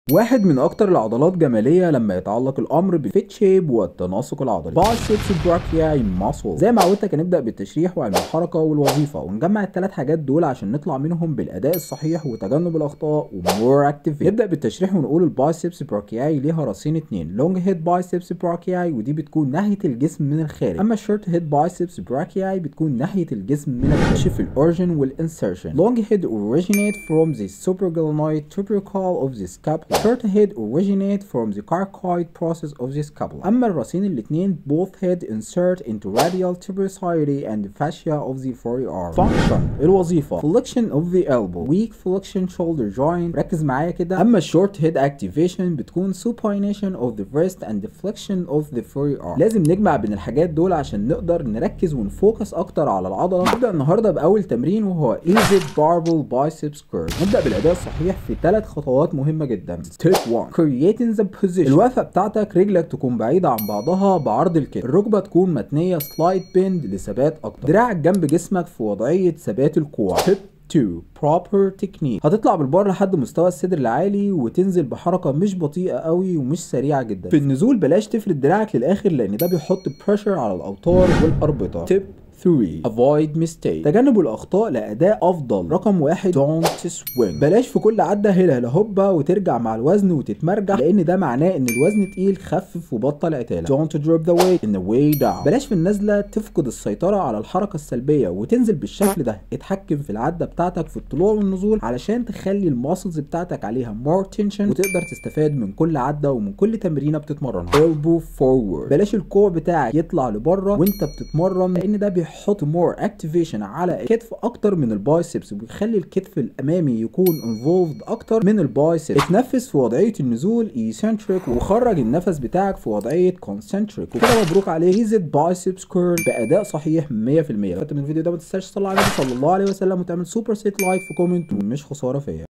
واحد من اكتر العضلات جماليه لما يتعلق الامر بالفيت شيب والتناسق العضلي بايسبس براكياي ماسل زي ما عودتك هنبدا بالتشريح وعلم الحركه والوظيفه ونجمع الثلاث حاجات دول عشان نطلع منهم بالاداء الصحيح وتجنب الاخطاء ومور اكتيف نبدا بالتشريح ونقول البايسبس براكياي ليها راسين اتنين لونج هيد بايسبس براكياي ودي بتكون ناحيه الجسم من الخارج اما الشورت هيد بايسبس براكياي بتكون ناحيه الجسم من الداخل شوف الاورجن والانسرشن لونج هيد originate from the supraglenoid tubercle of the scapula short head originate from the carcoid process of the scapula اما الراسين الاتنين both head insert into radial tuberosity and fascia of the forearm function الوظيفة flexion of the elbow weak flexion shoulder joint ركز معايا كده اما الشورت head activation بتكون supination of the wrist and flexion of the forearm لازم نجمع بين الحاجات دول عشان نقدر نركز ونفوكس اكتر على العضلة نبدأ النهاردة بأول تمرين وهو easy barbell biceps curl نبدأ بالأداء الصحيح في ثلاث خطوات مهمة جدا ستيب 1 creating the position الوقفة بتاعتك رجلك تكون بعيدة عن بعضها بعرض الكتف الركبة تكون متنية سلايد بيند لثبات أكتر دراعك جنب جسمك في وضعية ثبات الكوع ستيب 2 proper technique هتطلع بالبار لحد مستوى الصدر العالي وتنزل بحركه مش بطيئه قوي ومش سريعه جدا في النزول بلاش تفرد دراعك للاخر لان ده بيحط بريشر على الاوتار والاربطه تيب 3 avoid mistake تجنب الاخطاء لاداء افضل رقم واحد don't swing بلاش في كل عده هلا هلا هوبا وترجع مع الوزن وتتمرجح لان ده معناه ان الوزن تقيل خفف وبطل عتاله don't drop the weight in the way down بلاش في النزله تفقد السيطره على الحركه السلبيه وتنزل بالشكل ده اتحكم في العده بتاعتك في الطلوع والنزول علشان تخلي الماسلز بتاعتك عليها more tension وتقدر تستفاد من كل عده ومن كل تمرينه بتتمرنها elbow forward بلاش الكوع بتاعك يطلع لبره وانت بتتمرن لان ده بيحط بيحط مور اكتيفيشن على الكتف اكتر من البايسبس وبيخلي الكتف الامامي يكون انفولفد اكتر من البايسبس اتنفس في وضعيه النزول ايسنتريك وخرج النفس بتاعك في وضعيه كونسنتريك وكده مبروك عليه ريزت بايسبس كيرل باداء صحيح 100% فانت من الفيديو ده ما تنساش تصلي على النبي صلى الله عليه وسلم وتعمل سوبر سيت لايك في كومنت ومش خساره فيا